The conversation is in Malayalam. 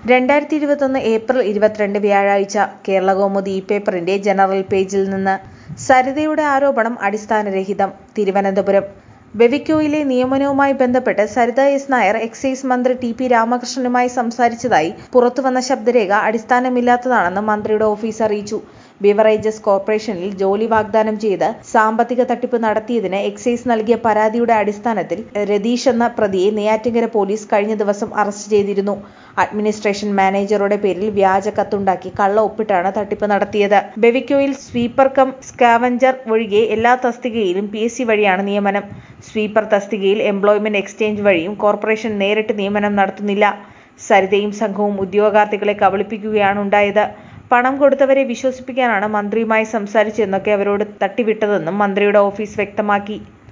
രണ്ടായിരത്തി ഇരുപത്തൊന്ന് ഏപ്രിൽ ഇരുപത്തിരണ്ട് വ്യാഴാഴ്ച കേരളകൗമുദി ഈ പേപ്പറിന്റെ ജനറൽ പേജിൽ നിന്ന് സരിതയുടെ ആരോപണം അടിസ്ഥാനരഹിതം തിരുവനന്തപുരം ബെവിക്യോയിലെ നിയമനവുമായി ബന്ധപ്പെട്ട് സരിത എസ് നായർ എക്സൈസ് മന്ത്രി ടി പി രാമകൃഷ്ണനുമായി സംസാരിച്ചതായി പുറത്തുവന്ന ശബ്ദരേഖ അടിസ്ഥാനമില്ലാത്തതാണെന്ന് മന്ത്രിയുടെ ഓഫീസ് അറിയിച്ചു ബിവറേജസ് കോർപ്പറേഷനിൽ ജോലി വാഗ്ദാനം ചെയ്ത് സാമ്പത്തിക തട്ടിപ്പ് നടത്തിയതിന് എക്സൈസ് നൽകിയ പരാതിയുടെ അടിസ്ഥാനത്തിൽ രതീഷ് എന്ന പ്രതിയെ നെയ്യാറ്റിൻകര പോലീസ് കഴിഞ്ഞ ദിവസം അറസ്റ്റ് ചെയ്തിരുന്നു അഡ്മിനിസ്ട്രേഷൻ മാനേജറുടെ പേരിൽ വ്യാജ കത്തുണ്ടാക്കി കള്ള ഒപ്പിട്ടാണ് തട്ടിപ്പ് നടത്തിയത് ബെവിക്യോയിൽ സ്വീപ്പർ കം സ്കാവഞ്ചർ ഒഴികെ എല്ലാ തസ്തികയിലും പി എസ് സി വഴിയാണ് നിയമനം സ്വീപ്പർ തസ്തികയിൽ എംപ്ലോയ്മെന്റ് എക്സ്ചേഞ്ച് വഴിയും കോർപ്പറേഷൻ നേരിട്ട് നിയമനം നടത്തുന്നില്ല സരിതയും സംഘവും ഉദ്യോഗാർത്ഥികളെ കബളിപ്പിക്കുകയാണ് ഉണ്ടായത് പണം കൊടുത്തവരെ വിശ്വസിപ്പിക്കാനാണ് മന്ത്രിയുമായി സംസാരിച്ചതെന്നൊക്കെ അവരോട് തട്ടിവിട്ടതെന്നും മന്ത്രിയുടെ ഓഫീസ് വ്യക്തമാക്കി